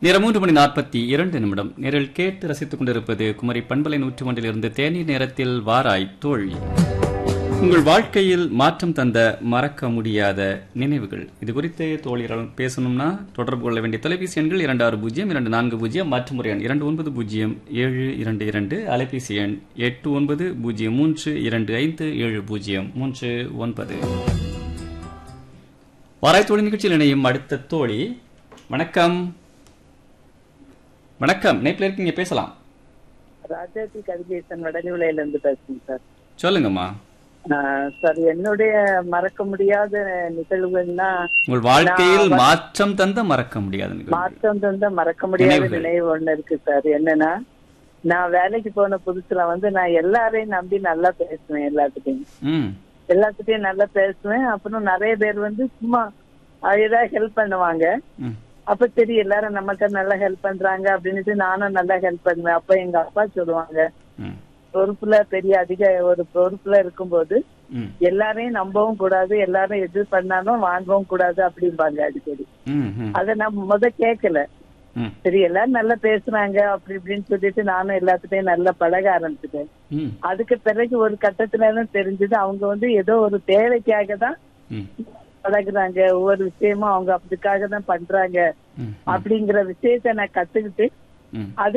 நேரம் மூன்று மணி நாற்பத்தி இரண்டு நிமிடம் நேரில் கேட்டு ரசித்துக் கொண்டிருப்பது குமரி பண்பலை நூற்று ஒன்றிலிருந்து தேநீர் நேரத்தில் வாராய் தோழி உங்கள் வாழ்க்கையில் மாற்றம் தந்த மறக்க முடியாத நினைவுகள் இது குறித்து தோழியர்கள் பேசணும்னா தொடர்பு கொள்ள வேண்டிய தொலைபேசி எண்கள் இரண்டு ஆறு பூஜ்ஜியம் இரண்டு நான்கு பூஜ்ஜியம் மற்றும் ஒரு எண் இரண்டு ஒன்பது பூஜ்ஜியம் ஏழு இரண்டு இரண்டு அலைபேசி எண் எட்டு ஒன்பது பூஜ்ஜியம் மூன்று இரண்டு ஐந்து ஏழு பூஜ்ஜியம் மூன்று ஒன்பது வாராய் தோழி நிகழ்ச்சியில் இணையும் அடுத்த தோழி வணக்கம் வணக்கம் நேப்பில் இருக்கீங்க பேசலாம் ராஜாஜி கதிகேசன் வடநிலையில இருந்து பேசுறேன் சார் சொல்லுங்கம்மா ஆஹ் சார் என்னுடைய மறக்க முடியாத நிகழ்வுன்னா உங்கள் வாழ்க்கையில் மாற்றம் தந்த மறக்க முடியாத நிகழ்வு மாற்றம் தந்த மறக்க முடியாத நினைவுகள். நினைவு ஒண்ணு இருக்கு சார் என்னன்னா நான் வேலைக்கு போன புதுசுல வந்து நான் எல்லாரையும் நம்பி நல்லா பேசுவேன் எல்லாத்துட்டையும் ம் எல்லாத்துட்டையும் நல்லா பேசுவேன் அப்புறம் நிறைய பேர் வந்து சும்மா ஏதாவது ஹெல்ப் பண்ணுவாங்க ம் அப்ப சரி எல்லாரும் நமக்கு நல்லா ஹெல்ப் பண்றாங்க அப்படின்னுட்டு நானும் நல்லா ஹெல்ப் பண்ணுவேன் அப்ப எங்க அப்பா சொல்லுவாங்க ம் பொறுப்புல பெரிய அதிக ஒரு பொறுப்புல இருக்கும்போது ம் எல்லாரையும் நம்பவும் கூடாது எல்லாரும் எது பண்ணாலும் வாங்கவும் கூடாது அப்படிம்பாங்க அடிக்கடி ம் ம் அத நான் முத கேட்கல ம் சரி எல்லாரும் நல்லா பேசுறாங்க அப்படி இப்படின்னு சொல்லிட்டு நானும் எல்லாத்துட்டையும் நல்லா பழக ஆரம்பிச்சிட்டேன் ம் அதுக்கு பிறகு ஒரு கட்டத்துல தான் தெரிஞ்சது அவங்க வந்து ஏதோ ஒரு தேவைக்காக தான் ம் பழகுறாங்க ஒவ்வொரு விஷயமும் அவங்க அதுக்காக தான் பண்றாங்க ம் அப்படிங்கிற விஷயத்த நான் கத்துக்கிட்டு ம் அது